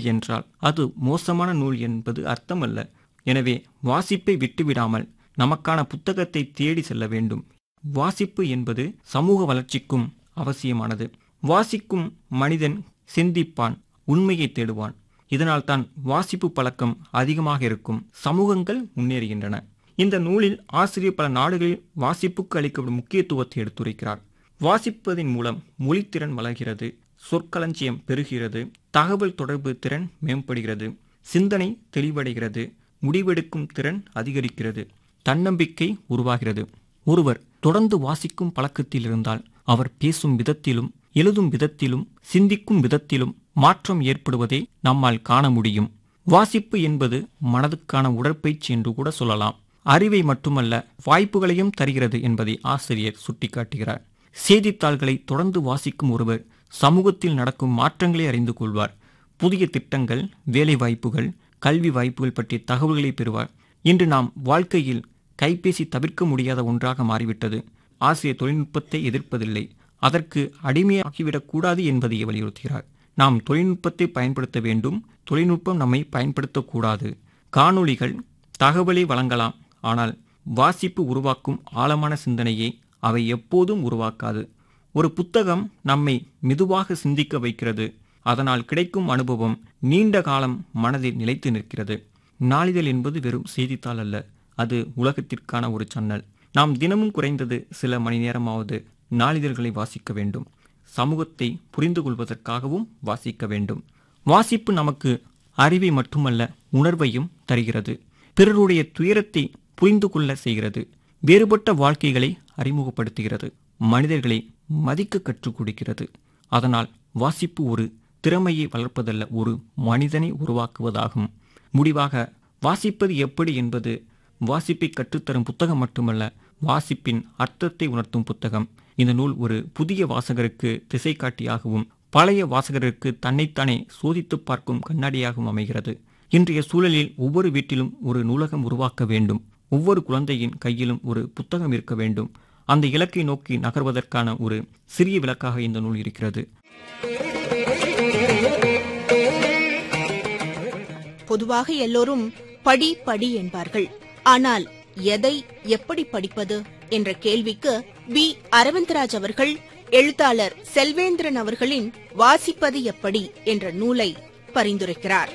என்றால் அது மோசமான நூல் என்பது அர்த்தமல்ல எனவே வாசிப்பை விட்டுவிடாமல் நமக்கான புத்தகத்தை தேடி செல்ல வேண்டும் வாசிப்பு என்பது சமூக வளர்ச்சிக்கும் அவசியமானது வாசிக்கும் மனிதன் சிந்திப்பான் உண்மையை தேடுவான் இதனால் தான் வாசிப்பு பழக்கம் அதிகமாக இருக்கும் சமூகங்கள் முன்னேறுகின்றன இந்த நூலில் ஆசிரியர் பல நாடுகளில் வாசிப்புக்கு அளிக்கப்படும் முக்கியத்துவத்தை எடுத்துரைக்கிறார் வாசிப்பதின் மூலம் மொழித்திறன் வளர்கிறது சொற்களஞ்சியம் பெருகிறது தகவல் தொடர்பு திறன் மேம்படுகிறது சிந்தனை தெளிவடைகிறது முடிவெடுக்கும் திறன் அதிகரிக்கிறது தன்னம்பிக்கை உருவாகிறது ஒருவர் தொடர்ந்து வாசிக்கும் பழக்கத்தில் இருந்தால் அவர் பேசும் விதத்திலும் எழுதும் விதத்திலும் சிந்திக்கும் விதத்திலும் மாற்றம் ஏற்படுவதை நம்மால் காண முடியும் வாசிப்பு என்பது மனதுக்கான உடற்பயிற்சி என்று கூட சொல்லலாம் அறிவை மட்டுமல்ல வாய்ப்புகளையும் தருகிறது என்பதை ஆசிரியர் சுட்டிக்காட்டுகிறார் செய்தித்தாள்களை தொடர்ந்து வாசிக்கும் ஒருவர் சமூகத்தில் நடக்கும் மாற்றங்களை அறிந்து கொள்வார் புதிய திட்டங்கள் வேலை வாய்ப்புகள் கல்வி வாய்ப்புகள் பற்றிய தகவல்களை பெறுவார் இன்று நாம் வாழ்க்கையில் கைபேசி தவிர்க்க முடியாத ஒன்றாக மாறிவிட்டது ஆசிரியர் தொழில்நுட்பத்தை எதிர்ப்பதில்லை அதற்கு அடிமையாகிவிடக் கூடாது என்பதை வலியுறுத்துகிறார் நாம் தொழில்நுட்பத்தை பயன்படுத்த வேண்டும் தொழில்நுட்பம் நம்மை பயன்படுத்தக்கூடாது காணொளிகள் தகவலை வழங்கலாம் ஆனால் வாசிப்பு உருவாக்கும் ஆழமான சிந்தனையை அவை எப்போதும் உருவாக்காது ஒரு புத்தகம் நம்மை மெதுவாக சிந்திக்க வைக்கிறது அதனால் கிடைக்கும் அனுபவம் நீண்ட காலம் மனதில் நிலைத்து நிற்கிறது நாளிதழ் என்பது வெறும் செய்தித்தாள் அல்ல அது உலகத்திற்கான ஒரு சன்னல் நாம் தினமும் குறைந்தது சில மணி நேரமாவது நாளிதழ்களை வாசிக்க வேண்டும் சமூகத்தை புரிந்து கொள்வதற்காகவும் வாசிக்க வேண்டும் வாசிப்பு நமக்கு அறிவை மட்டுமல்ல உணர்வையும் தருகிறது பிறருடைய துயரத்தை புரிந்து கொள்ள செய்கிறது வேறுபட்ட வாழ்க்கைகளை அறிமுகப்படுத்துகிறது மனிதர்களை மதிக்க கற்றுக் கொடுக்கிறது அதனால் வாசிப்பு ஒரு திறமையை வளர்ப்பதல்ல ஒரு மனிதனை உருவாக்குவதாகும் முடிவாக வாசிப்பது எப்படி என்பது வாசிப்பை கற்றுத்தரும் புத்தகம் மட்டுமல்ல வாசிப்பின் அர்த்தத்தை உணர்த்தும் புத்தகம் இந்த நூல் ஒரு புதிய வாசகருக்கு திசை காட்டியாகவும் பழைய வாசகருக்கு தன்னைத்தானே சோதித்து பார்க்கும் கண்ணாடியாகவும் அமைகிறது இன்றைய சூழலில் ஒவ்வொரு வீட்டிலும் ஒரு நூலகம் உருவாக்க வேண்டும் ஒவ்வொரு குழந்தையின் கையிலும் ஒரு புத்தகம் இருக்க வேண்டும் அந்த இலக்கை நோக்கி நகர்வதற்கான ஒரு சிறிய விளக்காக இந்த நூல் இருக்கிறது பொதுவாக எல்லோரும் படி படி என்பார்கள் ஆனால் எதை எப்படி படிப்பது என்ற கேள்விக்கு பி அரவிந்தராஜ் அவர்கள் எழுத்தாளர் செல்வேந்திரன் அவர்களின் வாசிப்பது எப்படி என்ற நூலை பரிந்துரைக்கிறார்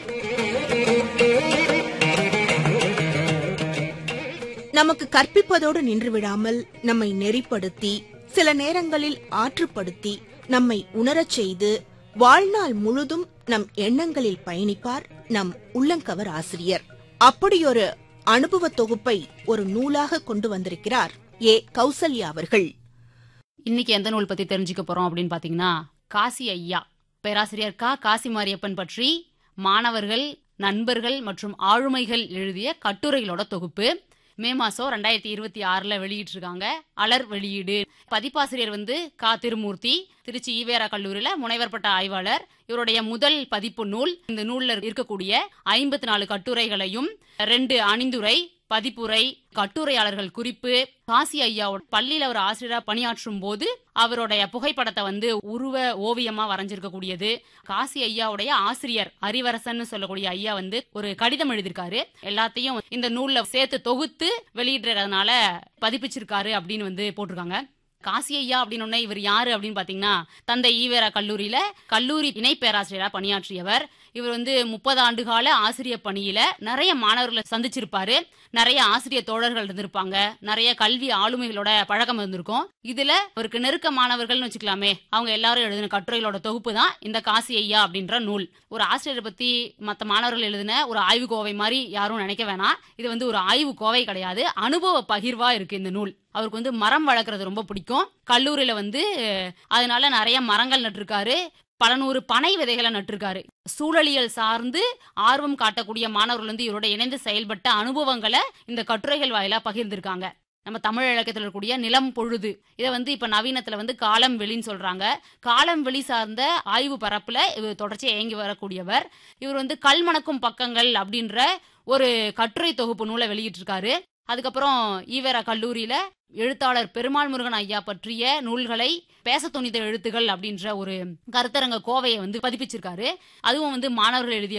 நமக்கு கற்பிப்பதோடு நின்றுவிடாமல் நம்மை நெறிப்படுத்தி சில நேரங்களில் ஆற்றுப்படுத்தி நம்மை உணரச் செய்து வாழ்நாள் முழுதும் நம் எண்ணங்களில் பயணிப்பார் நம் உள்ளங்கவர் ஆசிரியர் அப்படியொரு அனுபவ தொகுப்பை ஒரு நூலாக கொண்டு வந்திருக்கிறார் ஏ கௌசல்யா அவர்கள் இன்னைக்கு எந்த நூல் பத்தி தெரிஞ்சுக்க போறோம் அப்படின்னு பாத்தீங்கன்னா காசி ஐயா பேராசிரியர் கா காசி மாரியப்பன் பற்றி மாணவர்கள் நண்பர்கள் மற்றும் ஆளுமைகள் எழுதிய கட்டுரைகளோட தொகுப்பு மே மாசம் ரெண்டாயிரத்தி இருபத்தி ஆறுல வெளியிட்டிருக்காங்க அலர் வெளியீடு பதிப்பாசிரியர் வந்து கா திருமூர்த்தி திருச்சி ஈவேரா கல்லூரியில முனைவர் பட்ட ஆய்வாளர் இவருடைய முதல் பதிப்பு நூல் இந்த நூல்ல இருக்கக்கூடிய ஐம்பத்தி நாலு கட்டுரைகளையும் ரெண்டு அணிந்துரை பதிப்புரை கட்டுரையாளர்கள் குறிப்பு காசி ஐயாவோட பள்ளியில அவர் ஆசிரியரா பணியாற்றும் போது அவருடைய புகைப்படத்தை வந்து உருவ ஓவியமா வரைஞ்சிருக்கக்கூடியது காசி ஐயாவுடைய ஆசிரியர் அரிவரசன் சொல்லக்கூடிய ஐயா வந்து ஒரு கடிதம் எழுதியிருக்காரு எல்லாத்தையும் இந்த நூல்ல சேர்த்து தொகுத்து வெளியிடுறதுனால பதிப்பிச்சிருக்காரு அப்படின்னு வந்து போட்டிருக்காங்க காசி ஐயா அப்படின்னு இவர் யாரு அப்படின்னு பாத்தீங்கன்னா தந்தை ஈவேரா கல்லூரியில கல்லூரி இணை பேராசிரியரா பணியாற்றியவர் இவர் வந்து முப்பது ஆண்டு கால ஆசிரியர் பணியில நிறைய மாணவர்களை சந்திச்சிருப்பாரு நிறைய ஆசிரியர் தோழர்கள் இருந்திருப்பாங்க நிறைய கல்வி ஆளுமைகளோட பழக்கம் இருந்திருக்கும் இதுல அவருக்கு நெருக்க மாணவர்கள்னு வச்சுக்கலாமே அவங்க எல்லாரும் எழுதின கட்டுரைகளோட தொகுப்பு தான் இந்த காசி ஐயா அப்படின்ற நூல் ஒரு ஆசிரியரை பத்தி மத்த மாணவர்கள் எழுதின ஒரு ஆய்வு கோவை மாதிரி யாரும் நினைக்க வேணாம் இது வந்து ஒரு ஆய்வு கோவை கிடையாது அனுபவ பகிர்வா இருக்கு இந்த நூல் அவருக்கு வந்து மரம் வளர்க்குறது ரொம்ப பிடிக்கும் கல்லூரியில வந்து அதனால நிறைய மரங்கள் நட்டிருக்காரு பல நூறு பனை விதைகளை நட்டிருக்காரு சூழலியல் சார்ந்து ஆர்வம் காட்டக்கூடிய மாணவர்கள் வந்து இவரோட இணைந்து செயல்பட்ட அனுபவங்களை இந்த கட்டுரைகள் வாயிலா பகிர்ந்திருக்காங்க நம்ம தமிழ் இலக்கியத்தில் இருக்கக்கூடிய நிலம் பொழுது இதை வந்து இப்ப நவீனத்துல வந்து காலம் வெளின்னு சொல்றாங்க காலம் வெளி சார்ந்த ஆய்வு பரப்புல இவர் தொடர்ச்சியா இயங்கி வரக்கூடியவர் இவர் வந்து கல்மணக்கும் பக்கங்கள் அப்படின்ற ஒரு கட்டுரை தொகுப்பு நூலை வெளியிட்டிருக்காரு அதுக்கப்புறம் ஈவேரா கல்லூரியில எழுத்தாளர் பெருமாள் முருகன் ஐயா பற்றிய நூல்களை பேச துணித எழுத்துகள் அப்படின்ற ஒரு கருத்தரங்க கோவையை வந்து பதிப்பிச்சிருக்காரு அதுவும் வந்து மாணவர்கள் எழுதிய